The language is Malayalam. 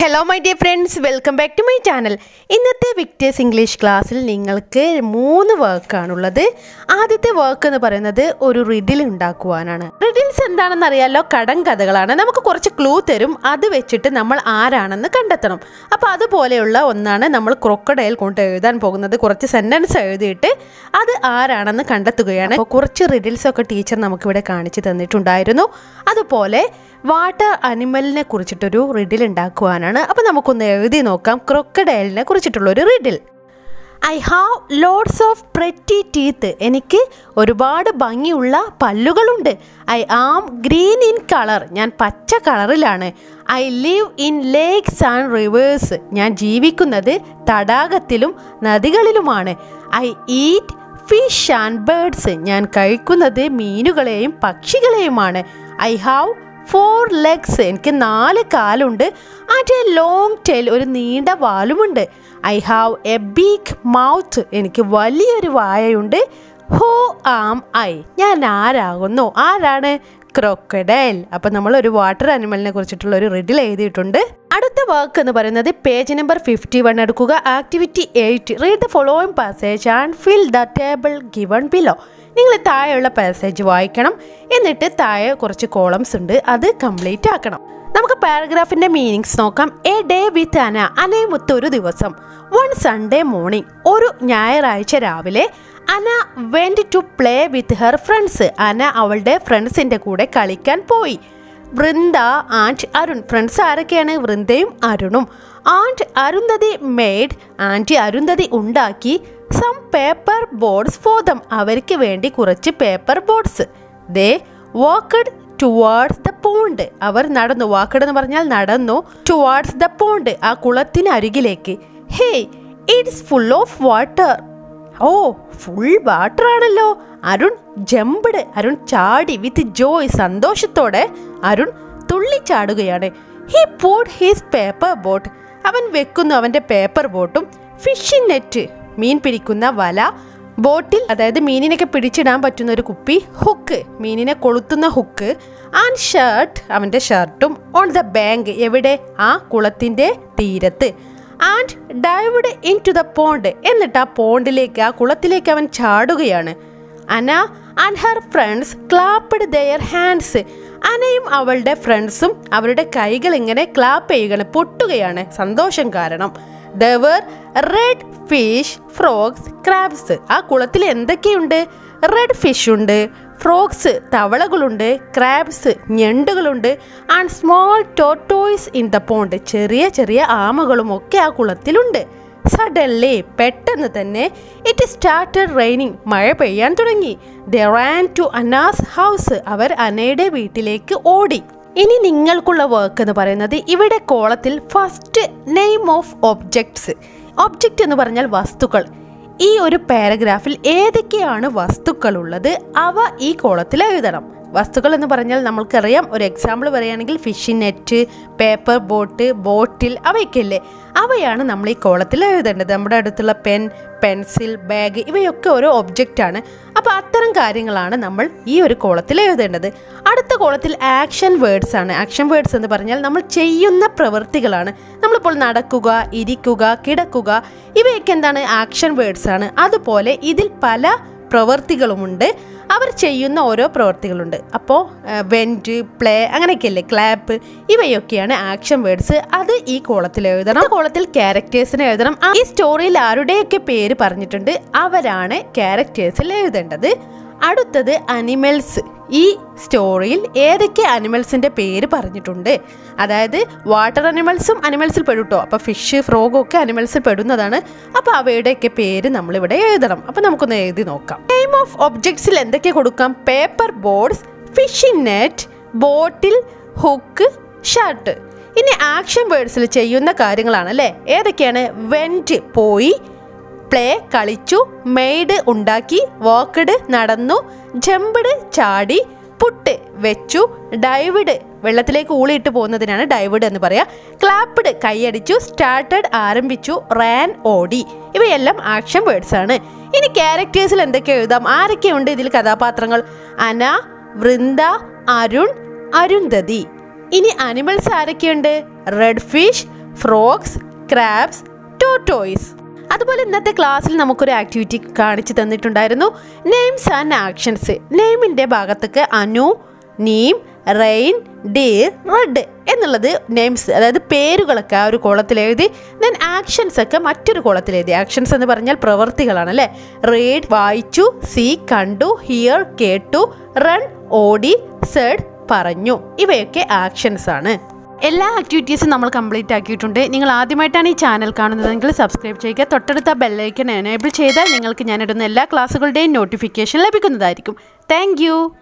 hello my dear friends welcome back to my channel ഇന്നത്തെ വിക്ടേഴ്സ് ഇംഗ്ലീഷ് ക്ലാസ്സിൽ നിങ്ങൾക്ക് മൂന്ന് വർക്കാണുള്ളത് ആദ്യത്തെ വർക്ക് എന്ന് പറയുന്നത് ഒരു റിഡിൽ ഉണ്ടാക്കുവാനാണ് റിഡിൽസ് എന്താണെന്ന് അറിയാലോ കടം കഥകളാണ് നമുക്ക് കുറച്ച് ക്ലൂ തരും അത് വെച്ചിട്ട് നമ്മൾ ആരാണെന്ന് കണ്ടെത്തണം അപ്പോൾ അതുപോലെയുള്ള ഒന്നാണ് നമ്മൾ ക്രൊക്കഡൈൽ കൊണ്ട് എഴുതാൻ പോകുന്നത് കുറച്ച് സെൻറ്റൻസ് എഴുതിയിട്ട് അത് ആരാണെന്ന് കണ്ടെത്തുകയാണ് അപ്പോൾ കുറച്ച് റിഡിൽസ് ഒക്കെ ടീച്ചർ നമുക്കിവിടെ കാണിച്ചു തന്നിട്ടുണ്ടായിരുന്നു അതുപോലെ വാട്ടർ അനിമലിനെ കുറിച്ചിട്ടൊരു റിഡിൽ ഉണ്ടാക്കുവാനാണ് അപ്പോൾ നമുക്കൊന്ന് എഴുതി നോക്കാം ക്രൊക്കഡൈലിനെ കുറിച്ചിട്ടുള്ള ഒരു riddle I have lots of pretty teeth എനിക്ക് ഒരുപാട് ഭംഗിയുള്ള പല്ലുകളുണ്ട് I am green in colour ഞാൻ പച്ച കളറിലാണ് I live in lakes and rivers ഞാൻ ജീവിക്കുന്നത് തടാകത്തിലും നദികളിലുമാണ് I eat fish and birds ഞാൻ കഴിക്കുന്നത് മീനുകളെയും പക്ഷികളെയുമാണ് ഐ ഹാവ് ഫോർ ലെഗ്സ് എനിക്ക് നാല് കാലുണ്ട് ആൻഡ് എ ലോങ് ടെയിൽ ഒരു നീണ്ട വാലുമുണ്ട് I have a big mouth എനിക്ക് വലിയൊരു വായയുണ്ട് ഹോ ആം ഐ ഞാൻ ആരാകുന്നു ആരാണ് ക്രോക്കഡൈൽ അപ്പം നമ്മൾ ഒരു വാട്ടർ അനിമലിനെ കുറിച്ചിട്ടുള്ള ഒരു റിഡിൽ എഴുതിയിട്ടുണ്ട് അടുത്ത വർക്ക് എന്ന് പറയുന്നത് പേജ് നമ്പർ ഫിഫ്റ്റി വൺ എടുക്കുക activity eight read the following passage and fill the table given below നിങ്ങൾ താഴെയുള്ള പാസേജ് വായിക്കണം എന്നിട്ട് താഴെ കുറച്ച് കോളംസ് ഉണ്ട് അത് കംപ്ലീറ്റ് ആക്കണം നമുക്ക് പാരഗ്രാഫിന്റെ മീനിങ്സ് നോക്കാം a day with Ana Ana ഒരു ദിവസം വൺ സൺഡേ മോർണിംഗ് ഒരു ഞായറാഴ്ച രാവിലെ Ana went to play with her friends Ana അവളുടെ ഫ്രണ്ട്സിൻ്റെ കൂടെ കളിക്കാൻ പോയി വൃന്ദ ആൻഡ് അരുൺ ഫ്രണ്ട്സ് ആരൊക്കെയാണ് വൃന്ദയും അരുണും and Arundhati made aunty Arundhati ഉണ്ടാക്കി some paper boards for them അവർക്ക് വേണ്ടി കുറച്ച് paper boards they walked towards the pond അവർ നടന്നു വാക്കഡ് എന്ന് പറഞ്ഞാൽ നടന്നു ടുവാർഡ്സ് ദ പോണ്ട് ആ കുളത്തിന് അരികിലേക്ക് hey it's full of water oh full water ആണല്ലോ അരുൺ ജമ്പഡ് അരുൺ ചാടി വിത്ത് ജോയ് സന്തോഷത്തോടെ അരുൺ തുള്ളിച്ചാടുകയാണ് he put his paper boat അവൻ വെക്കുന്നു അവൻ്റെ പേപ്പർ ബോട്ടും ഫിഷിംഗ് നെറ്റ് മീൻ പിടിക്കുന്ന വല ബോട്ടിൽ അതായത് മീനിനൊക്കെ പിടിച്ചിടാൻ പറ്റുന്ന ഒരു കുപ്പി ഹുക്ക് മീനിനെ കൊളുത്തുന്ന ഹുക്ക് ആൻഡ് ഷർട്ട് അവൻ്റെ ഷർട്ടും ഓൺ ദ ബാങ്ക് എവിടെ ആ കുളത്തിൻ്റെ തീരത്ത് and dived into the pond എന്നിട്ട് ആ പോണ്ടിലേക്ക് ആ കുളത്തിലേക്ക് അവൻ ചാടുകയാണ് Ana and her friends clapped their hands അനയും അവളുടെ ഫ്രണ്ട്സും അവരുടെ കൈകൾ ഇങ്ങനെ ക്ലാപ്പ് ചെയ്യുകയാണ് പൊട്ടുകയാണ് സന്തോഷം കാരണം there were red fish frogs crabs ആ കുളത്തിൽ എന്തൊക്കെയുണ്ട് റെഡ് ഫിഷ് ഉണ്ട് ഫ്രോഗ്സ് തവളകളുണ്ട് ക്രാബ്സ് ഞണ്ടുകളുണ്ട് and small tortoise in the pond ചെറിയ ചെറിയ ആമകളും ഒക്കെ ആ കുളത്തിലുണ്ട് സഡൻലി പെട്ടെന്ന് തന്നെ ഇറ്റ് സ്റ്റാർട്ടഡ് റെയിനിങ് മഴ പെയ്യാൻ തുടങ്ങി they ran to Ana's house അവർ അനയുടെ വീട്ടിലേക്ക് ഓടി ഇനി നിങ്ങൾക്കുള്ള വർക്ക് എന്ന് പറയുന്നത് ഇവിടെ കോളത്തിൽ first name of objects object എന്ന് പറഞ്ഞാൽ വസ്തുക്കൾ ഈ ഒരു പാരഗ്രാഫിൽ ഏതൊക്കെയാണ് വസ്തുക്കളുള്ളത് അവ ഈ കോളത്തിൽ എഴുതണം വസ്തുക്കൾ എന്ന് പറഞ്ഞാൽ നമ്മൾക്കറിയാം ഒരു എക്സാമ്പിൾ പറയുകയാണെങ്കിൽ fishing net paper boat bottle അവയൊക്കെയല്ലേ അവയാണ് നമ്മൾ ഈ കോളത്തിൽ എഴുതേണ്ടത് നമ്മുടെ അടുത്തുള്ള പെൻ പെൻസിൽ ബാഗ് ഇവയൊക്കെ ഓരോ ഒബ്ജക്റ്റാണ് അപ്പോൾ അത്തരം കാര്യങ്ങളാണ് നമ്മൾ ഈ ഒരു കോളത്തിൽ എഴുതേണ്ടത് അടുത്ത കോളത്തിൽ ആക്ഷൻ വേർഡ്സ് ആണ് ആക്ഷൻ വേർഡ്സ് എന്ന് പറഞ്ഞാൽ നമ്മൾ ചെയ്യുന്ന പ്രവൃത്തികളാണ് നമ്മളിപ്പോൾ നടക്കുക ഇരിക്കുക കിടക്കുക ഇവയൊക്കെ എന്താണ് ആക്ഷൻ വേർഡ്സ് ആണ് അതുപോലെ ഇതിൽ പല പ്രവൃത്തികളുമുണ്ട് അവർ ചെയ്യുന്ന ഓരോ പ്രവൃത്തികളുണ്ട് അപ്പോൾ വെൻറ്റ് പ്ലേ അങ്ങനെയൊക്കെയല്ലേ ക്ലാപ്പ് ഇവയൊക്കെയാണ് ആക്ഷൻ വേർഡ്സ് അത് ഈ കോളത്തിൽ എഴുതണം കോളത്തിൽ ക്യാരക്ടേഴ്സിനെ എഴുതണം ആ ഈ സ്റ്റോറിയിൽ ആരുടെയൊക്കെ പേര് പറഞ്ഞിട്ടുണ്ട് അവരാണ് ക്യാരക്ടേഴ്സിൽ എഴുതേണ്ടത് അടുത്തത് അനിമൽസ് ഈ സ്റ്റോറിയിൽ ഏതൊക്കെ അനിമൽസിൻ്റെ പേര് പറഞ്ഞിട്ടുണ്ട് അതായത് വാട്ടർ അനിമൽസും അനിമൽസിൽ പെടുട്ടോ അപ്പോൾ ഫിഷ് ഫ്രോഗും ഒക്കെ അനിമൽസിൽ പെടുന്നതാണ് അപ്പോൾ അവയുടെയൊക്കെ പേര് നമ്മളിവിടെ എഴുതണം അപ്പോൾ നമുക്കൊന്ന് എഴുതി നോക്കാം നെയിം ഓഫ് ഒബ്ജക്ട്സിൽ എന്തൊക്കെ കൊടുക്കാം paper boards fishing net bottle hook shirt ഇനി ആക്ഷൻ വേർഡ്സിൽ ചെയ്യുന്ന കാര്യങ്ങളാണ് അല്ലേ ഏതൊക്കെയാണ് വെൻറ്റ് പോയി പ്ലേ കളിച്ചു മെയ്ഡ് ഉണ്ടാക്കി വാക്കഡ് നടന്നു ജമ്പഡ് ചാടി പുട്ട് വെച്ചു ഡൈവിഡ് വെള്ളത്തിലേക്ക് ഊളിയിട്ട് പോകുന്നതിനാണ് ഡൈവിഡ് എന്ന് പറയാ ക്ലാപ്പിഡ് കൈയടിച്ചു സ്റ്റാർട്ടഡ് ആരംഭിച്ചു റാൻ ഓടി ഇവയെല്ലാം ആക്ഷൻ വേർഡ്സ് ആണ് ഇനി ക്യാരക്ടേഴ്സിൽ എന്തൊക്കെ എഴുതാം ആരൊക്കെയുണ്ട് ഇതിൽ കഥാപാത്രങ്ങൾ അന വൃന്ദ അരുൺ അരുന്ധതി ഇനി അനിമൽസ് ആരൊക്കെയുണ്ട് red fish frogs crabs tortoise അതുപോലെ ഇന്നത്തെ ക്ലാസ്സിൽ നമുക്കൊരു ആക്ടിവിറ്റി കാണിച്ചു തന്നിട്ടുണ്ടായിരുന്നു നെയിംസ് ആൻഡ് ആക്ഷൻസ് നെയിമിൻ്റെ ഭാഗത്തേക്ക് Anu neem reindeer red എന്നുള്ളത് നെയിംസ് അതായത് പേരുകളൊക്കെ ആ ഒരു കോളത്തിൽ എഴുതി ദെൻ ആക്ഷൻസ് ഒക്കെ മറ്റൊരു കോളത്തിൽ എഴുതി ആക്ഷൻസ് എന്ന് പറഞ്ഞാൽ പ്രവൃത്തികളാണ് അല്ലേ റീഡ് വായിച്ചു സീ കണ്ടു ഹിയർ കേട്ടു റൺ ഓടി സെഡ് പറഞ്ഞു ഇവയൊക്കെ ആക്ഷൻസ് ആണ് എല്ലാ ആക്ടിവിറ്റീസും നമ്മൾ കംപ്ലീറ്റ് ആക്കിയിട്ടുണ്ട് നിങ്ങൾ ആദ്യമായിട്ടാണ് ഈ ചാനൽ കാണുന്നതെങ്കിൽ സബ്സ്ക്രൈബ് ചെയ്യുക തൊട്ടടുത്ത ബെല്ലൈക്കൻ എനേബിൾ ചെയ്താൽ നിങ്ങൾക്ക് ഞാനിടുന്ന എല്ലാ ക്ലാസ്സുകളുടെയും നോട്ടിഫിക്കേഷൻ ലഭിക്കുന്നതായിരിക്കും താങ്ക്